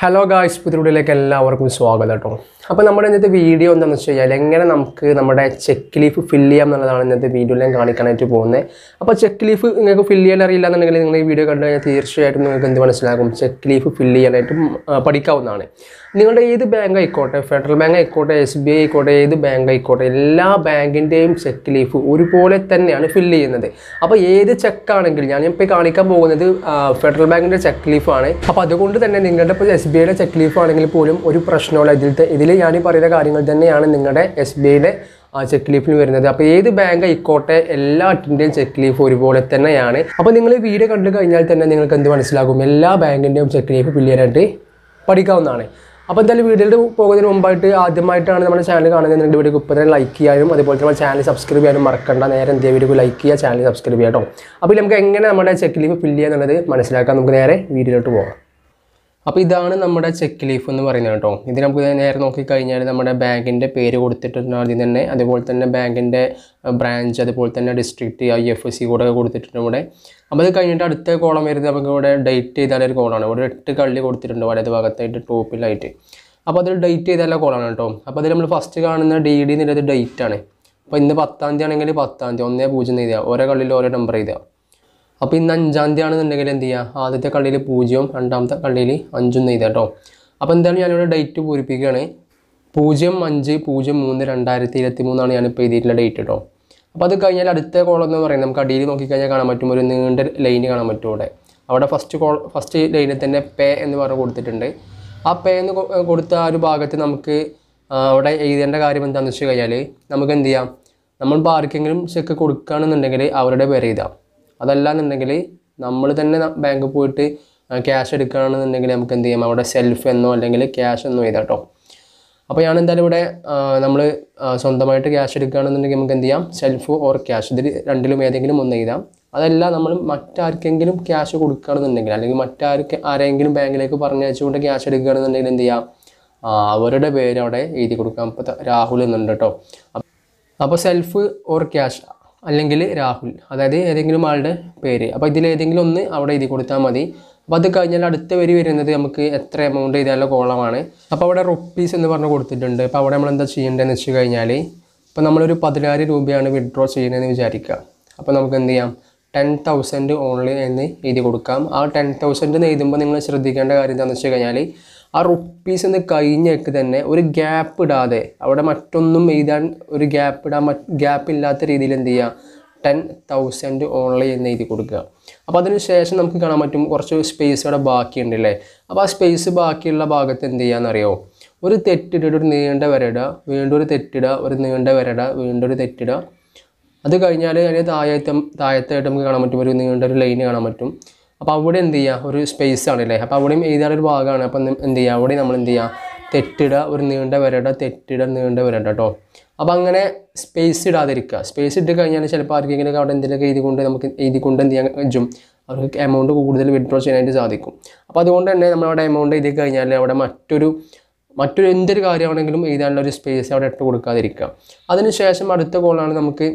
hello guys പുതിയയിലേക്ക് എല്ലാവർക്കും സ്വാഗതം കേട്ടോ അപ്പോൾ നമ്മുടെ ഇന്നത്തെ വീഡിയോ എന്താണെന്ന് വെച്ച് കഴിഞ്ഞാൽ എങ്ങനെ നമുക്ക് നമ്മുടെ ചെക്ക് ലീഫ് ഫില്ല് ചെയ്യാം എന്നുള്ളതാണ് ഇന്നത്തെ വീഡിയോയിൽ ഞാൻ കാണിക്കാനായിട്ട് പോകുന്നത് അപ്പോൾ ചെക്ക് ലീഫ് നിങ്ങൾക്ക് ഫില്ല് ചെയ്യാൻ അറിയില്ല എന്നുണ്ടെങ്കിൽ നിങ്ങൾ ഈ വീഡിയോ കണ്ടു കഴിഞ്ഞാൽ തീർച്ചയായിട്ടും നിങ്ങൾക്ക് എന്ത് മനസ്സിലാകും ചെക്ക് ലീഫ് ഫില്ല് ചെയ്യാനായിട്ട് ആ, പഠിക്കാവുന്നതാണ് നിങ്ങളുടെ ഏത് ബാങ്ക് ആയിക്കോട്ടെ ഫെഡറൽ ബാങ്ക് ആയിക്കോട്ടെ എസ് ബി ഐ ആയിക്കോട്ടെ ഏത് ബാങ്ക് ആയിക്കോട്ടെ എല്ലാ ബാങ്കിൻ്റെയും ചെക്ക് ലീഫ് ഒരുപോലെ തന്നെയാണ് ഫില്ല് ചെയ്യുന്നത് അപ്പോൾ ഏത് ചെക്കാണെങ്കിൽ ഞാൻ ഇപ്പോൾ കാണിക്കാൻ പോകുന്നത് ആ, ഫെഡറൽ ബാങ്കിൻ്റെ ചെക്ക് ലീഫാണ് അപ്പോൾ അതുകൊണ്ട് തന്നെ നിങ്ങളുടെ ഇപ്പോൾ എസ് ബി ഐയുടെ ചെക്ക് ലീഫ് ആണെങ്കിൽ പോലും ഒരു പ്രശ്നമില്ല ഇതിലത്തെ ഇതിൽ ഞാൻ ഈ പറയുന്ന കാര്യങ്ങൾ തന്നെയാണ് നിങ്ങളുടെ എസ് ബി ഐയുടെ ചെക്ക് ലീഫിൽ വരുന്നത് അപ്പോൾ ഏത് ബാങ്ക് ആയിക്കോട്ടെ എല്ലാറ്റിൻ്റെയും ചെക്ക് ലീഫ് ഒരുപോലെ തന്നെയാണ് അപ്പോൾ നിങ്ങൾ ഈ വീഡിയോ കണ്ടു കഴിഞ്ഞാൽ തന്നെ നിങ്ങൾക്ക് എന്ത് മനസ്സിലാകും എല്ലാ ബാങ്കിൻ്റെയും ചെക്ക് ലീഫ് ഫില്ല് ചെയ്യാനായിട്ട് പഠിക്കാവുന്നതാണ് അപ്പോൾ എന്തായാലും വീഡിയോയിൽ പോകുന്നതിന് മുമ്പായിട്ട് ആദ്യമായിട്ടാണ് നമ്മുടെ ചാനൽ കാണുന്നത് നിങ്ങളുടെ വീഡിയോ ഇപ്പോൾ തന്നെ ലൈക്ക് ചെയ്യാനും അതുപോലെ തന്നെ ചാനൽ സബ്സ്ക്രൈബ് ചെയ്യാനും മറക്കണ്ട നേരെ എന്ത് വീഡിയോ ലൈക്ക് ചെയ്യുക ചാനൽ സബ്സ്ക്രൈബ് ചെയ്യാം കേട്ടോ അപ്പോൾ നമുക്ക് എങ്ങനെ നമ്മുടെ ചെക്ക് ലീഫ് ഫില്ല് ചെയ്യുക എന്നുള്ളത് മനസ്സിലാക്കാൻ നമുക്ക് നേരെ വീഡിയോയിലോട്ട് പോകാം അപ്പോൾ ഇതാണ് നമ്മുടെ ചെക്ക് ലീഫ് എന്ന് പറയുന്നത് കേട്ടോ ഇത് നമുക്ക് നേരെ നോക്കിക്കഴിഞ്ഞാൽ നമ്മുടെ ബാങ്കിൻ്റെ പേര് കൊടുത്തിട്ടുണ്ട് ആദ്യം തന്നെ അതുപോലെ തന്നെ ബാങ്കിൻ്റെ ബ്രാഞ്ച് അതുപോലെ തന്നെ district I F S C കൂടെ കൊടുത്തിട്ടുണ്ട് ഇവിടെ അപ്പോൾ അത് കഴിഞ്ഞിട്ട് അടുത്ത കോളം വരുന്നത് നമുക്ക് ഇവിടെ ഡേറ്റ് ചെയ്താലൊരു കോളാണ് ഇവിടെ എട്ട് കള്ളി കൊടുത്തിട്ടുണ്ട് വലത് ഭാഗത്തായിട്ട് ടോപ്പിലായിട്ട് അപ്പോൾ അതിൽ ഡേറ്റ് ചെയ്താലുള്ള കോളാണ് കേട്ടോ അപ്പോൾ അതിൽ നമ്മൾ ഫസ്റ്റ് കാണുന്ന ഡി ഡി എന്നുള്ളത് ഡേറ്റ് ആണ് അപ്പോൾ ഇന്ന് പത്താം തീയതി ആണെങ്കിൽ പത്താം തീയതി ഒന്നേ പൂജ്യം എഴുതുക ഓരോ കള്ളിയിൽ ഓരോ നമ്പർ എഴുതുക അപ്പോൾ ഇന്ന് അഞ്ചാം തീയതി ആണെന്നുണ്ടെങ്കിൽ എന്ത് ചെയ്യുക ആദ്യത്തെ കള്ളിയിൽ പൂജ്യവും രണ്ടാമത്തെ കള്ളിയിൽ അഞ്ചും എഴുതുക കേട്ടോ അപ്പോൾ എന്തായാലും ഞാനിവിടെ ഡേറ്റ് പൂരിപ്പിക്കുകയാണ് പൂജ്യം അഞ്ച് പൂജ്യം മൂന്ന് രണ്ടായിരത്തി ഇരുപത്തി മൂന്നാണ് ഞാനിപ്പോൾ എഴുതിയിട്ടുള്ള ഡേറ്റ് കേട്ടോ അപ്പോൾ അത് കഴിഞ്ഞാൽ അടുത്ത കോളം എന്ന് പറയുന്നത് നമുക്ക് അടിയിൽ നോക്കിക്കഴിഞ്ഞാൽ കാണാൻ പറ്റും ഒരു നീണ്ട ലൈന് കാണാൻ പറ്റും ഇവിടെ അവിടെ ഫസ്റ്റ് കോൾ ഫസ്റ്റ് ലൈനിൽ തന്നെ പേ എന്ന് പറഞ്ഞ് കൊടുത്തിട്ടുണ്ട് ആ പേ എന്ന് കൊ- കൊടുത്ത ആ ഒരു ഭാഗത്ത് നമുക്ക് ആ, അവിടെ എഴുതേണ്ട കാര്യം എന്താണെന്ന് വെച്ച് കഴിഞ്ഞാൽ നമുക്ക് എന്ത് ചെയ്യാം നമ്മളിപ്പോൾ ആർക്കെങ്കിലും ചെക്ക് കൊടുക്കുകയാണെന്നുണ്ടെങ്കിൽ അവരുടെ പേര് എഴുതാം അതല്ല എന്നുണ്ടെങ്കിൽ നമ്മൾ തന്നെ ബാങ്കിൽ പോയിട്ട് ക്യാഷ് എടുക്കുകയാണെന്നുണ്ടെങ്കിൽ നമുക്ക് എന്ത് ചെയ്യാം അവിടെ സെൽഫ് എന്നോ അല്ലെങ്കിൽ ക്യാഷ് എന്നോ എഴുതാം കേട്ടോ അപ്പോൾ ഞാൻ എന്തായാലും ഇവിടെ നമ്മൾ സ്വന്തമായിട്ട് ക്യാഷ് എടുക്കുകയാണെന്നുണ്ടെങ്കിൽ നമുക്ക് എന്ത് ചെയ്യാം സെൽഫ് ഓർ ക്യാഷ് ഇതിൽ രണ്ടിലും ഏതെങ്കിലും ഒന്ന് എഴുതാം അതല്ല നമ്മൾ മറ്റാർക്കെങ്കിലും ക്യാഷ് കൊടുക്കുകയാണെന്നുണ്ടെങ്കിൽ അല്ലെങ്കിൽ മറ്റാർക്ക് ആരെങ്കിലും ബാങ്കിലേക്ക് പറഞ്ഞയച്ചുകൊണ്ട് ക്യാഷ് എടുക്കുകയാണെന്നുണ്ടെങ്കിൽ എന്ത് ചെയ്യാം ആ, അവരുടെ പേര് അവിടെ എഴുതി കൊടുക്കാം ഇപ്പോൾ രാഹുൽ എന്നുണ്ട് കേട്ടോ അപ്പോൾ സെൽഫ് ഓർ ക്യാഷ് അല്ലെങ്കിൽ രാഹുൽ അതായത് ഏതെങ്കിലും ആളുടെ പേര് അപ്പോൾ ഇതിൽ ഏതെങ്കിലും ഒന്ന് അവിടെ എഴുതി കൊടുത്താൽ മതി അപ്പോൾ അത് കഴിഞ്ഞാൽ അടുത്ത വരി വരുന്നത് നമുക്ക് എത്ര എമൗണ്ട് ചെയ്താലുള്ള കോളമാണ് അപ്പോൾ അവിടെ റുപ്പീസ് എന്ന് പറഞ്ഞ് കൊടുത്തിട്ടുണ്ട് അപ്പോൾ അവിടെ നമ്മൾ എന്താ ചെയ്യേണ്ടതെന്ന് വെച്ച് കഴിഞ്ഞാൽ ഇപ്പോൾ നമ്മളൊരു പതിനായിരം രൂപയാണ് വിഡ്രോ ചെയ്യുന്നതെന്ന് വിചാരിക്കുക അപ്പോൾ നമുക്ക് എന്ത് ചെയ്യാം ടെൻ തൗസൻഡ് ഓൺലി എന്ന് എഴുതി കൊടുക്കാം ആ ടെൻ തൗസൻഡ് എന്ന് എഴുതുമ്പോൾ നിങ്ങൾ ശ്രദ്ധിക്കേണ്ട കാര്യം എന്താണെന്ന് വെച്ച് കഴിഞ്ഞാൽ ആ റുപ്പീസ് എന്ന് കഴിഞ്ഞേക്ക് തന്നെ ഒരു ഗ്യാപ്പ് ഇടാതെ അവിടെ മറ്റൊന്നും എഴുതാൻ ഒരു ഗ്യാപ്പ് ഇടാൻ ഗ്യാപ്പ് ഇല്ലാത്ത രീതിയിൽ എന്ത് ചെയ്യുക ടെൻ തൗസൻഡ് ഓൺലി എന്ന് എഴുതി കൊടുക്കുക അപ്പോൾ അതിന് ശേഷം നമുക്ക് കാണാൻ പറ്റും കുറച്ച് സ്പേസ് അവിടെ ബാക്കിയുണ്ടല്ലേ അപ്പോൾ ആ സ്പേസ് ബാക്കിയുള്ള ഭാഗത്ത് എന്ത് ചെയ്യാന്നറിയോ ഒരു തെറ്റിട്ടിട്ട് ഒരു നീണ്ട വരയിടുക വീണ്ടും ഒരു തെറ്റിടുക ഒരു നീണ്ട വരയിടുക വീണ്ടും ഒരു തെറ്റിടുക അത് കഴിഞ്ഞാൽ അതിന് താഴത്തെ താഴത്തായിട്ട് നമുക്ക് കാണാൻ പറ്റും ഒരു നീണ്ട ഒരു ലൈൻ കാണാൻ പറ്റും അപ്പോൾ അവിടെ എന്ത് ചെയ്യുക ഒരു സ്പേസ് ആണല്ലേ അപ്പോൾ അവിടെയും എഴുതാനൊരു ഭാഗമാണ് അപ്പോൾ എന്ത് എന്ത് ചെയ്യുക അവിടെ നമ്മൾ എന്ത് ചെയ്യുക തെറ്റിടുക ഒരു നീണ്ട വരട തെറ്റിട നീണ്ട വരട കേട്ടോ അപ്പോൾ അങ്ങനെ സ്പേസ് ഇടാതിരിക്കുക സ്പേസ് ഇട്ട് കഴിഞ്ഞാൽ ചിലപ്പോൾ ആർക്കെങ്കിലും അവിടെ എന്തെങ്കിലുമൊക്കെ എഴുതിക്കൊണ്ട് നമുക്ക് എഴുതിക്കൊണ്ട് എന്ത് ചെയ്യാൻ പറ്റും അവർക്ക് എമൗണ്ട് കൂടുതൽ വിഡ്രോ ചെയ്യാനായിട്ട് സാധിക്കും അപ്പോൾ അതുകൊണ്ട് തന്നെ നമ്മൾ അവിടെ എമൗണ്ട് എഴുതി കഴിഞ്ഞാൽ അവിടെ മറ്റൊരു മറ്റൊരു എന്തൊരു കാര്യമാണെങ്കിലും എഴുതാനുള്ള ഒരു സ്പേസ് അവിടെ ഇട്ട് കൊടുക്കാതിരിക്കുക അതിനുശേഷം അടുത്ത കോളാണ് നമുക്ക്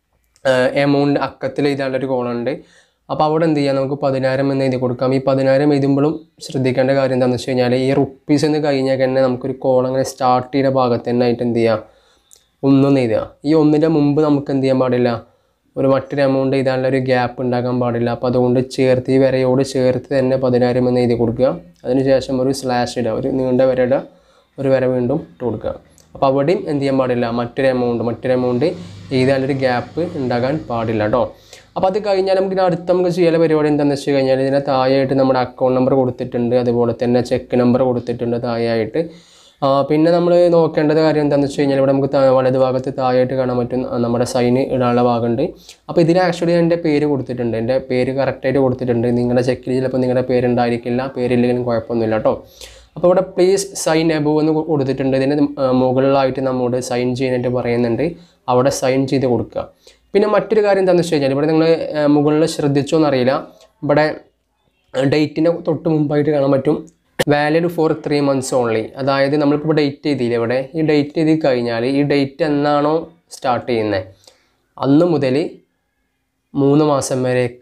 എമൗണ്ട് അക്കത്തിൽ എഴുതാനുള്ള ഒരു കോളുണ്ട് അപ്പോൾ അവിടെ എന്ത് ചെയ്യാം നമുക്ക് പതിനായിരം എന്ന് എഴുതി കൊടുക്കാം ഈ പതിനായിരം എഴുതുമ്പോഴും ശ്രദ്ധിക്കേണ്ട കാര്യം എന്താണെന്ന് വെച്ച് കഴിഞ്ഞാൽ ഈ റുപ്പീസ് എന്ന് കഴിഞ്ഞാൽ തന്നെ നമുക്കൊരു കോൾ അങ്ങനെ സ്റ്റാർട്ട് ചെയ്യുന്ന ഭാഗത്ത് തന്നെ ആയിട്ട് എന്ത് ചെയ്യുക ഒന്നൊന്ന് എഴുതുക ഈ ഒന്നിൻ്റെ മുമ്പ് നമുക്ക് എന്ത് ചെയ്യാൻ പാടില്ല ഒരു മറ്റൊരു എമൗണ്ട് എഴുതാനുള്ള ഒരു ഗ്യാപ്പ് ഉണ്ടാക്കാൻ പാടില്ല അപ്പോൾ അതുകൊണ്ട് ചേർത്ത് ഈ വരയോട് ചേർത്ത് തന്നെ പതിനായിരം എന്ന് എഴുതി കൊടുക്കുക അതിനുശേഷം ഒരു സ്ലാഷ് ഇടുക ഒരു നീണ്ട വര ഇടുക ഒരു വര വീണ്ടും ഇട്ട് കൊടുക്കുക അപ്പോൾ അവിടെയും എന്ത് ചെയ്യാൻ പാടില്ല മറ്റൊരു എമൗണ്ട് മറ്റൊരു എമൗണ്ട് എഴുതാനൊരു ഗ്യാപ്പ് ഉണ്ടാകാൻ പാടില്ല കേട്ടോ അപ്പോൾ അത് കഴിഞ്ഞാൽ നമുക്ക് ഇനി അടുത്ത നമുക്ക് ചെയ്യാനുള്ള പരിപാടി എന്താണെന്ന് വെച്ച് കഴിഞ്ഞാൽ ഇതിനെ താഴെയായിട്ട് നമ്മുടെ അക്കൗണ്ട് നമ്പർ കൊടുത്തിട്ടുണ്ട് അതുപോലെ തന്നെ ചെക്ക് നമ്പർ കൊടുത്തിട്ടുണ്ട് താഴെയായിട്ട് ആ, പിന്നെ നമ്മൾ നോക്കേണ്ടത് കാര്യം എന്താണെന്ന് വെച്ച് കഴിഞ്ഞാൽ ഇവിടെ നമുക്ക് താ- വലത് ഭാഗത്ത് താഴെയായിട്ട് കാണാൻ പറ്റും ആ, നമ്മുടെ സൈന് ഇടാനുള്ള ഭാഗമുണ്ട് അപ്പോൾ ഇതിൽ ആക്ച്വലി എൻ്റെ പേര് കൊടുത്തിട്ടുണ്ട് എൻ്റെ പേര് കറക്റ്റായിട്ട് കൊടുത്തിട്ടുണ്ട് നിങ്ങളുടെ ചെക്കിൽ ചിലപ്പോൾ നിങ്ങളുടെ പേരുണ്ടായിരിക്കില്ല പേരില്ലെങ്കിലും കുഴപ്പമൊന്നുമില്ല കേട്ടോ അപ്പോൾ ഇവിടെ പ്ലീസ് സൈൻ എബോ എന്ന് കൊ- കൊടുത്തിട്ടുണ്ട് ഇതിന് ആ, മുകളിലായിട്ട് നമ്മോട് സൈൻ ചെയ്യാനായിട്ട് പറയുന്നുണ്ട് അവിടെ സൈൻ ചെയ്ത് കൊടുക്കുക പിന്നെ മറ്റൊരു കാര്യം എന്താണെന്ന് വെച്ച് കഴിഞ്ഞാൽ ഇവിടെ നിങ്ങൾ മുകളിൽ ശ്രദ്ധിച്ചോ എന്നറിയില്ല ഇവിടെ ഡേറ്റിൻ്റെ തൊട്ട് മുമ്പായിട്ട് കാണാൻ പറ്റും valid for three months only അതായത് നമ്മളിപ്പോൾ ഡേറ്റ് ചെയ്തില്ലേ ഇവിടെ ഈ ഡേറ്റ് ചെയ്ത് കഴിഞ്ഞാൽ ഈ ഡേറ്റ് എന്നാണോ സ്റ്റാർട്ട് ചെയ്യുന്നത് അന്ന് മുതൽ മൂന്ന് മാസം വരെ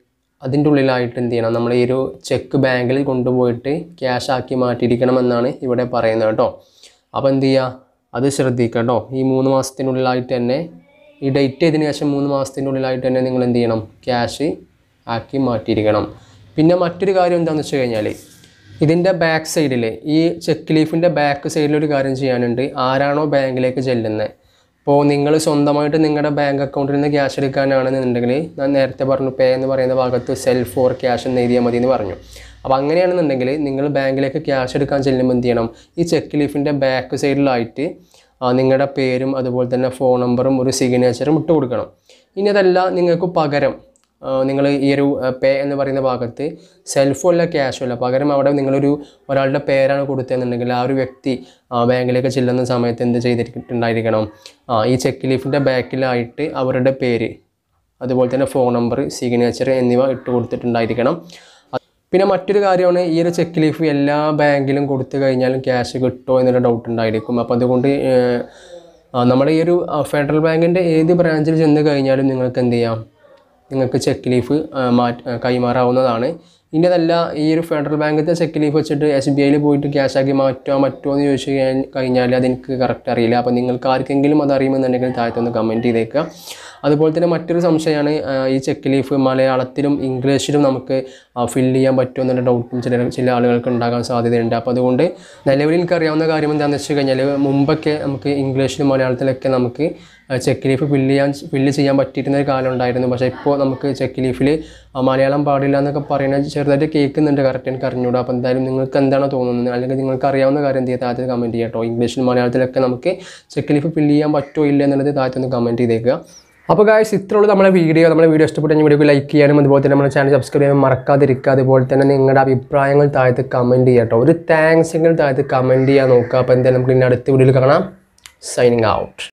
അതിൻ്റെ ഉള്ളിലായിട്ട് എന്ത് ചെയ്യണം നമ്മൾ ഈ ഒരു ചെക്ക് ബാങ്കിൽ കൊണ്ടുപോയിട്ട് ക്യാഷ് ആക്കി മാറ്റിയിരിക്കണമെന്നാണ് ഇവിടെ പറയുന്നത് കേട്ടോ അപ്പോൾ എന്ത് ചെയ്യുക അത് ശ്രദ്ധിക്കുക കേട്ടോ ഈ മൂന്ന് മാസത്തിനുള്ളിലായിട്ട് തന്നെ ഈ ഡേറ്റ് ചെയ്തതിന് ശേഷം മൂന്ന് മാസത്തിൻ്റെ ഉള്ളിലായിട്ട് തന്നെ നിങ്ങൾ എന്ത് ചെയ്യണം ക്യാഷ് ആക്കി മാറ്റിയിരിക്കണം പിന്നെ മറ്റൊരു കാര്യം എന്താണെന്ന് വെച്ച് കഴിഞ്ഞാൽ ഇതിൻ്റെ ബാക്ക് സൈഡിൽ ഈ ചെക്ക് ലീഫിൻ്റെ ബാക്ക് സൈഡിൽ ഒരു കാര്യം ചെയ്യാനുണ്ട് ആരാണോ ബാങ്കിലേക്ക് ചെല്ലുന്നത് ഇപ്പോൾ നിങ്ങൾ സ്വന്തമായിട്ട് നിങ്ങളുടെ ബാങ്ക് അക്കൗണ്ടിൽ നിന്ന് ക്യാഷ് എടുക്കാനാണെന്നുണ്ടെങ്കിൽ ഞാൻ നേരത്തെ പറഞ്ഞു പേ എന്ന് പറയുന്ന ഭാഗത്ത് സെൽഫ് ഫോർ ക്യാഷ് എന്ന് എഴുതിയാൽ മതി എന്ന് പറഞ്ഞു അപ്പോൾ അങ്ങനെയാണെന്നുണ്ടെങ്കിൽ നിങ്ങൾ ബാങ്കിലേക്ക് ക്യാഷ് എടുക്കാൻ ചെല്ലുമ്പോൾ എന്ത് ചെയ്യണം ഈ ചെക്ക് ലീഫിൻ്റെ ബാക്ക് സൈഡിലായിട്ട് ആ, നിങ്ങളുടെ പേരും അതുപോലെ തന്നെ ഫോൺ നമ്പറും ഒരു സിഗ്നേച്ചറും ഇട്ട് കൊടുക്കണം ഇനി അതല്ല നിങ്ങൾക്ക് പകരം നിങ്ങൾ ഈ ഒരു പേ എന്ന് പറയുന്ന ഭാഗത്ത് സെൽഫും അല്ല ക്യാഷും അല്ല പകരം അവിടെ നിങ്ങളൊരു ഒരാളുടെ പേരാണ് കൊടുത്തതെന്നുണ്ടെങ്കിൽ ആ ഒരു വ്യക്തി ആ, ബാങ്കിലേക്ക് ചെല്ലുന്ന സമയത്ത് എന്ത് ചെയ്തിട്ടുണ്ടായിരിക്കണം ആ, ഈ ചെക്ക് ലീഫിൻ്റെ ബാക്കിലായിട്ട് അവരുടെ പേര് അതുപോലെ തന്നെ ഫോൺ നമ്പർ സിഗ്നേച്ചർ എന്നിവ ഇട്ട് കൊടുത്തിട്ടുണ്ടായിരിക്കണം പിന്നെ മറ്റൊരു കാര്യമാണ് ഈ ഒരു ചെക്ക് ലീഫ് എല്ലാ ബാങ്കിലും കൊടുത്തു കഴിഞ്ഞാലും ക്യാഷ് കിട്ടുമോ എന്നൊരു ഡൗട്ട് ഉണ്ടായിരിക്കും അപ്പോൾ അതുകൊണ്ട് ഏഹ്, ആ, നമ്മുടെ ഈ ഒരു ആ, ഫെഡറൽ ബാങ്കിൻ്റെ ഏത് ബ്രാഞ്ചിൽ ചെന്ന് കഴിഞ്ഞാലും നിങ്ങൾക്ക് എന്ത് ചെയ്യാം നിങ്ങൾക്ക് ചെക്ക് ലീഫ് മാറ്റി കൈമാറാവുന്നതാണ് ഇനി അതല്ല ഈ ഒരു ഫെഡറൽ ബാങ്കിലത്തെ ചെക്ക് ലീഫ് വെച്ചിട്ട് എസ് ബി ഐയിൽ പോയിട്ട് ക്യാഷ് ആക്കി മാറ്റാൻ പറ്റുമോ എന്ന് ചോദിച്ചു കഴിഞ്ഞാൽ- കഴിഞ്ഞാൽ അതെനിക്ക് കറക്റ്റ് അറിയില്ല അപ്പോൾ നിങ്ങൾക്ക് ആർക്കെങ്കിലും അത് അറിയുമെന്നുണ്ടെങ്കിൽ താഴത്തൊന്ന് കമൻറ്റ് ചെയ്തേക്കുക അതുപോലെ തന്നെ മറ്റൊരു സംശയമാണ് ആ, ഈ ചെക്ക് ലീഫ് മലയാളത്തിലും ഇംഗ്ലീഷിലും നമുക്ക് ഫില്ല് ചെയ്യാൻ പറ്റുമോ എന്നുള്ള ഡൗട്ടും ചില ചില ആളുകൾക്ക് ഉണ്ടാകാൻ സാധ്യതയുണ്ട് അപ്പോൾ അതുകൊണ്ട് നിലവിൽ എനിക്ക് അറിയാവുന്ന കാര്യം എന്താണെന്ന് വെച്ച് കഴിഞ്ഞാൽ മുമ്പൊക്കെ നമുക്ക് ഇംഗ്ലീഷിലും മലയാളത്തിലൊക്കെ നമുക്ക് ചെക്ക് ലീഫ് ഫില്ല് ചെയ്യാൻ ഫില്ല് ചെയ്യാൻ പറ്റിയിരുന്ന ഒരു കാലം ഉണ്ടായിരുന്നു പക്ഷേ ഇപ്പോൾ നമുക്ക് ചെക്ക് ലീഫിൽ മലയാളം പാടില്ല എന്നൊക്കെ പറയുന്നത് ചെറുതായിട്ട് കേൾക്കുന്നുണ്ട് കറക്റ്റ് എനിക്ക് അറിഞ്ഞൂടാ അപ്പോൾ എന്തായാലും നിങ്ങൾക്ക് എന്താണോ തോന്നുന്നത് അല്ലെങ്കിൽ നിങ്ങൾക്ക് അറിയാവുന്ന കാര്യം എന്ത് ചെയ്യുക താഴത്ത് കമൻറ്റ് ചെയ്യാം കേട്ടോ ഇംഗ്ലീഷിലും മലയാളത്തിലൊക്കെ നമുക്ക് ചെക്ക് ലീഫ് ഫില്ല് ചെയ്യാൻ പറ്റുമോ ഇല്ല എന്നുള്ളത് താഴത്തൊന്ന് കമൻറ്റ് ചെയ്തേക്കുക അപ്പോൾ ഗായ്സ് ഇത്രയുള്ള നമ്മുടെ വീഡിയോ നമ്മുടെ വീഡിയോ ഇഷ്ടപ്പെട്ടെങ്കിൽ വീഡിയോ ലൈക്ക് ചെയ്യാനും അതുപോലെ തന്നെ നമ്മുടെ ചാനൽ സബ്സ്ക്രൈബ് ചെയ്യാനും മറക്കാതിരിക്കുക അതുപോലെ തന്നെ നിങ്ങളുടെ അഭിപ്രായങ്ങൾ താഴത്ത് കമൻറ്റ് ചെയ്യാം കേട്ടോ ഒരു താങ്ക്സ് എങ്കിലും താഴത്ത് കമൻറ്റ് ചെയ്യാൻ നോക്കുക അപ്പോൾ എന്തായാലും നമുക്ക് ഇനി അടുത്ത വീഡിയോയിൽ കാണാം സൈനിങ് ഔട്ട്